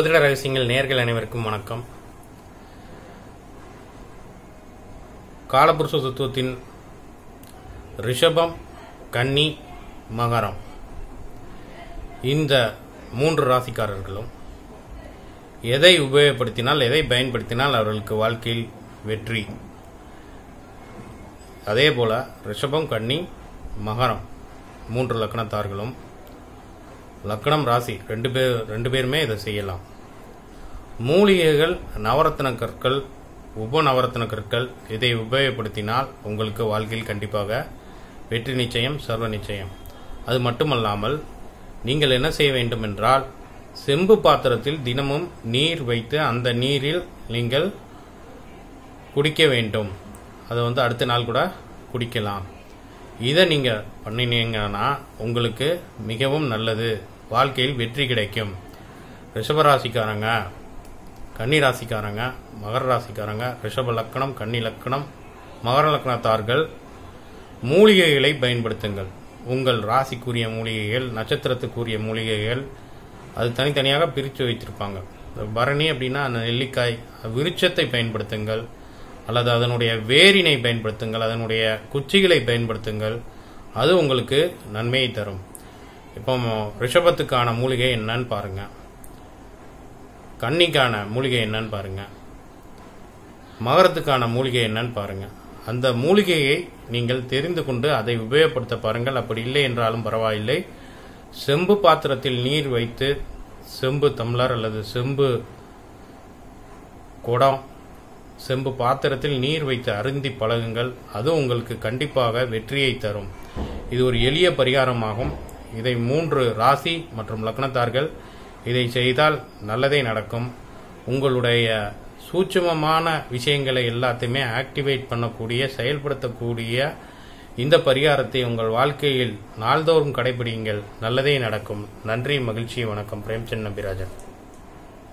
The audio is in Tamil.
ஜோதிட ரகசியங்கள் நேர்கள் அனைவருக்கும் வணக்கம் காலபுருஷ தத்துவத்தின் ரிஷபம் கன்னி மகரம் இந்த மூன்று ராசிக்காரர்களும் எதை உபயோகப்படுத்தினால் எதை பயன்படுத்தினால் அவர்களுக்கு வாழ்க்கையில் வெற்றி அதே போல ரிஷபம் கன்னி மகரம் மூன்று லக்னத்தார்களும் லக்னம் ராசி ரெண்டு பேர் ரெண்டு பேருமே இதை செய்யலாம் மூலிகைகள் நவரத்ன கற்கள் உப நவரத்ன கற்கள் இதை உபயோகப்படுத்தினால் உங்களுக்கு வாழ்க்கையில் கண்டிப்பாக வெற்றி நிச்சயம் சர்வ நிச்சயம் அது மட்டுமல்லாமல் நீங்கள் என்ன செய்ய வேண்டும் என்றால் செம்பு பாத்திரத்தில் தினமும் நீர் வைத்து அந்த நீரில் நீங்கள் குடிக்க வேண்டும் அதை வந்து அடுத்த நாள் கூட குடிக்கலாம் இதை நீங்கள் பண்ணினீங்கன்னா உங்களுக்கு மிகவும் நல்லது வாழ்க்கையில் வெற்றி கிடைக்கும் ரிஷபராசிக்காரங்க கன்னி ராசிக்காரங்க மகர ராசிக்காரங்க ரிஷப லக்கணம் கன்னி லக்கணம் மகர லக்கணத்தார்கள் மூலிகைகளை பயன்படுத்துங்கள் உங்கள் ராசிக்குரிய மூலிகைகள் நட்சத்திரத்துக்குரிய மூலிகைகள் அது தனித்தனியாக பிரித்து வைத்திருப்பாங்க பரணி அப்படின்னா அந்த நெல்லிக்காய் விருட்சத்தை பயன்படுத்துங்கள் அல்லது அதனுடைய வேரினை பயன்படுத்துங்கள் அதனுடைய குச்சிகளை பயன்படுத்துங்கள் அது உங்களுக்கு நன்மையை தரும் இப்போ ரிஷபத்துக்கான மூலிகை என்னன்னு பாருங்க கன்னிக்கான மூலிகை என்னன்னு பாருங்க மகரத்துக்கான மூலிகை என்னன்னு பாருங்க அந்த மூலிகையை நீங்கள் தெரிந்து கொண்டு அதை உபயோகப்படுத்த பாருங்கள் அப்படி இல்லை என்றாலும் பரவாயில்லை செம்பு பாத்திரத்தில் நீர் வைத்து செம்பு தம்ளர் அல்லது செம்பு குடம் செம்பு பாத்திரத்தில் நீர் வைத்து அருந்தி பழகுங்கள் அது உங்களுக்கு கண்டிப்பாக வெற்றியை தரும் இது ஒரு எளிய பரிகாரமாகும் இதை மூன்று ராசி மற்றும் லக்னத்தார்கள் இதை செய்தால் நல்லதே நடக்கும் உங்களுடைய சூட்சுமமான விஷயங்களை எல்லாத்தையுமே ஆக்டிவேட் பண்ணக்கூடிய செயல்படுத்தக்கூடிய இந்த பரிகாரத்தை உங்கள் வாழ்க்கையில் நாள்தோறும் கடைபிடியுங்கள் நல்லதே நடக்கும் நன்றி மகிழ்ச்சி வணக்கம் பிரேம்சந்த் நம்பிராஜன்